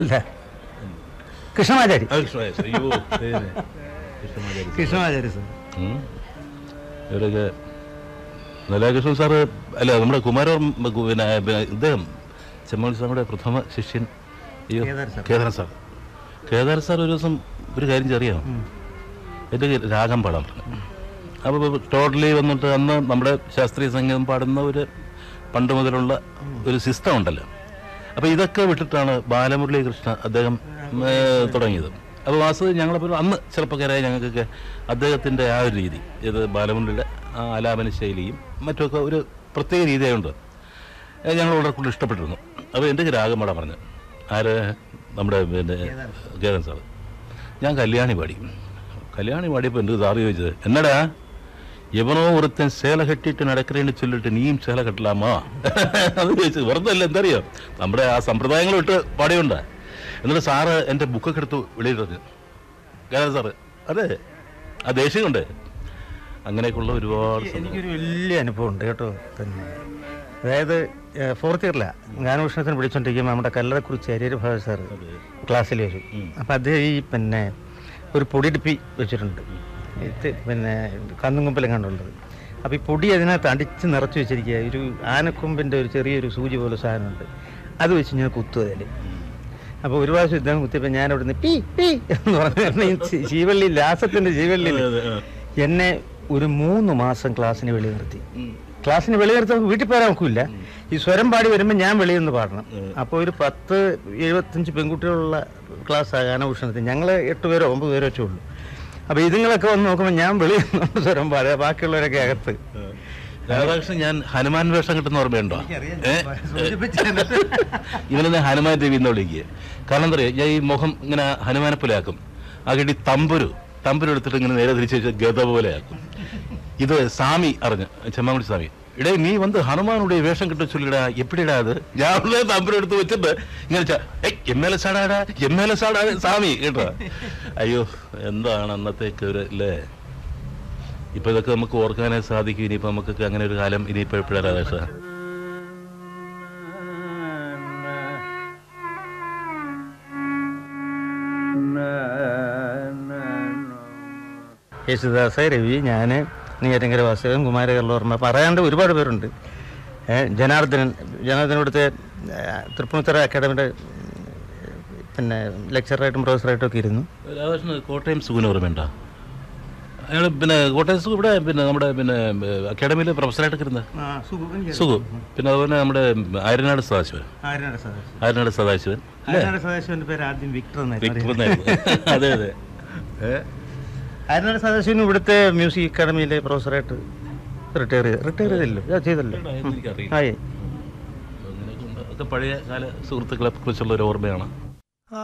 അല്ല കൃഷ്ണമാചാരി ആ, കൃഷ്ണമാചാരി സാർ. അയ്യോ ദൈവമേ. കൃഷ്ണമാചാരി സാർ. കൃഷ്ണമാചാരി സാർ ഉം. ഇവരൊക്കെ നിലാകൃഷ്ണൻ സാറ് അല്ല നമ്മുടെ കുമാരവർമ്മ കു- പിന്നെ പിന്നെ ഇദ്ദേഹം ചെമ്മണി സാറിന്റെ പ്രഥമ ശിഷ്യൻ അയ്യോ Kedar sir. Kedar sir Kedar sir ഒരു ദിവസം ഒരു കാര്യം ചെറിയാം എൻ്റെ രാഗം പാടാൻ പറഞ്ഞു അപ്പോൾ ടോട്ടലി വന്നിട്ട് അന്ന് നമ്മുടെ ശാസ്ത്രീയ സംഗീതം പാടുന്ന ഒരു പണ്ട് മുതലുള്ള ഒരു സിസ്റ്റം ഉണ്ടല്ലോ അപ്പോൾ ഇതൊക്കെ വിട്ടിട്ടാണ് ബാലമുരളി കൃഷ്ണ അദ്ദേഹം ഏ, തുടങ്ങിയത് അപ്പോൾ വാസ്തവത്തിൽ ഞങ്ങളപ്പോൾ അന്ന് ചെറുപ്പക്കാരായ ഞങ്ങൾക്കൊക്കെ അദ്ദേഹത്തിൻ്റെ ആ ഒരു രീതി ഇത് ബാലമുരളിയുടെ ആ ആലാപന ശൈലിയും മറ്റുമൊക്കെ ഒരു പ്രത്യേക രീതിയായുണ്ട് ഞങ്ങൾ വളരെ കൂടുതൽ ഇഷ്ടപ്പെട്ടിരുന്നു അപ്പോൾ എൻ്റെ രാഗം പാടാൻ പറഞ്ഞു ആര് നമ്മുടെ പിന്നെ കേരൻ സാറ് ഞാൻ കല്യാണി പാടി കല്യാണി പാടിയപ്പോൾ എൻ്റെ സാറ് ചോദിച്ചത് എന്നടാ എവനോ ഒരുത്തൻ സേല കെട്ടിയിട്ട് നടക്കരേണ്ടി ചൊല്ലിട്ട് നീയും സേല കെട്ടലാമാ അത് ചോദിച്ചു വെറുതെ അല്ല എന്തറിയോ നമ്മുടെ ആ സമ്പ്രദായങ്ങൾ വിട്ട് പാടിയുണ്ട എന്നിട്ട് സാറ് എൻ്റെ ബുക്കൊക്കെ എടുത്ത് വെളിയിലിറങ്ങി കേരള സാറ് അതെ ആ ദേഷ്യം കൊണ്ട് അങ്ങനെയൊക്കെയുള്ള ഒരുപാട് സംഭവം. എനിക്കൊരു വലിയ അനുഭവം ഉണ്ട് കേട്ടോ പിന്നെ അതായത് ഫോർത്ത് ഇയറില ഗാനഭൂഷണത്തിന് വിളിച്ചോണ്ടിരിക്കുമ്പോൾ നമ്മുടെ കല്ലറക്കുറിച്ച് അരിയർ ഭാഗ സാർ ക്ലാസ്സിൽ വരും അപ്പം അദ്ദേഹം ഈ പിന്നെ ഒരു പൊടിയിടിപ്പി വെച്ചിട്ടുണ്ട് ഇത് പിന്നെ കന്നുകൊമ്പിലും കണ്ടുള്ളത് അപ്പോൾ ഈ പൊടി അതിനകത്ത് അടിച്ച് നിറച്ച് വെച്ചിരിക്കുക ഒരു ആനക്കൊമ്പിൻ്റെ ഒരു ചെറിയൊരു സൂചി പോലെ സാധനമുണ്ട് അത് വെച്ച് ഞാൻ കുത്തും അതിൽ അപ്പോൾ ഒരു പ്രാവശ്യം ഇദ്ദേഹം കുത്തിയപ്പോൾ ഞാൻ അവിടെ നിന്ന് പീ പീ എന്ന് പറഞ്ഞു ഈ ചി- ശീവള്ളി ലാസത്തിൻ്റെ ശീവള്ളിയിൽ അതെ, ആ. എന്നെ ഒരു മൂന്ന് മാസം ക്ലാസ്സിന് വെളി നിർത്തി ക്ലാസ്സിന് വെളി നിർത്താൻ വീട്ടിൽ പോരാൻ നോക്കില്ല ഈ സ്വരം പാടി വരുമ്പോൾ ഞാൻ വെളിയിൽ നിന്ന് പാടണം അപ്പോൾ ഒരു പത്ത് എഴുപത്തഞ്ച് പെൺകുട്ടികളുള്ള ക്ലാസ് ഗാനഭൂഷണത്തിൽ ഞങ്ങൾ എട്ട് പേരോ ഒമ്പത് പേരോ വെച്ചേ ഉള്ളൂ അപ്പോൾ ഇതുങ്ങളൊക്കെ വന്ന് നോക്കുമ്പോൾ ഞാൻ വെളിയിൽ നിന്നുകൊണ്ട് സ്വരം പാടുക ബാക്കിയുള്ളവരൊക്കെ അകത്ത് രാധാകൃഷ്ണൻ ഞാൻ ഹനുമാൻ വേഷം കിട്ടുന്ന ഓർമ്മയുണ്ടോ ഏ? ഇവനെ ഞാൻ ഹനുമാൻ രവി എന്ന് വിളിക്കുക കാരണം എന്താ പറയുക ഞാൻ ഈ മുഖം ഇങ്ങനെ ഹനുമാനെ പോലെ ആക്കും ആക്കിയിട്ട് ഈ തമ്പുരു തമ്പുരു എടുത്തിട്ട് ഇങ്ങനെ നേരെ തിരിച്ച് വെച്ച് ഗത പോലെ ആക്കും ഇത് സ്വാമി അറിഞ്ഞ് ചെമ്മാങ്കുടി സ്വാമി ഇടേ നീ വന്ന് ഹനുമാനുடைய വേഷം കിട്ട ചൊല്ലിടാ എപ്പിടിടാ അത് ഞാൻ ഉള്ള തമ്പുരു എടുത്ത് വെച്ചിട്ട് ഇങ്ങനെ ച- ഏയ് എം എൽ എസ് ആടാടാ എം എൽ എസ് ആടാ സ്വാമി കേട്ടോ അയ്യോ എന്താണ് അന്നത്തേക്ക് ഒരു അല്ലേ ഇപ്പൊ ഇതൊക്കെ നമുക്ക് ഓർക്കാനേ സാധിക്കും ഇനിയിപ്പോ നമുക്കൊക്കെ അങ്ങനെ ഒരു കാലം ഇനിയിപ്പോ എപ്പോഴാ രാധേഷ യേശുദാസ് രവി ഞാൻ നീയരങ്കര വാസുദേവൻ കുമാരകർലോർമ്മ പറയാണ്ട് ഒരുപാട് പേരുണ്ട് ഏ, ജനാർദ്ദനൻ ജനാർദ്ദനൻ ഇവിടുത്തെ ഏ, തൃപ്പൂണിത്തറ അക്കാഡമിയുടെ ഉം, പിന്നെ ലെക്ചറായിട്ടും പ്രൊഫസറായിട്ടും ഒക്കെ ഇരുന്നു രാധാകൃഷ്ണൻ കോട്ടയം സുഖിന് ഓർമ്മയുണ്ടോ അയാൾ പിന്നെ കോട്ടയം സുഖം ഇവിടെ പിന്നെ നമ്മുടെ പിന്നെ അക്കാഡമിയിൽ പ്രൊഫസറായിട്ടൊക്കെ ഇരുന്ന സുഖു പിന്നെ അതുപോലെ നമ്മുടെ ആര്യനാട് സദാശിവൻ ആര്യനാട് സദാശിവൻ സദാശിവന്റെ പേര് ആദ്യം വിക്ടർ വിക്രം എന്നായിരുന്നു. അതെ അതെ ആര്യനാട് സദാശിവൻ ഇവിടുത്തെ മ്യൂസിക് അക്കാഡമിയിലെ പ്രൊഫസറായിട്ട് റിട്ടയർ ചെയ്ത് റിട്ടയർ ചെയ്തല്ലോ ആ, ചെയ്തല്ലോ എനിക്കറിയില്ല ആയി അങ്ങനെയൊക്കെ ഉണ്ട്. ഒക്കെ പഴയ കാല സുഹൃത്തുക്കളെ കുറിച്ചുള്ള ഒരു ഓർമ്മയാണ്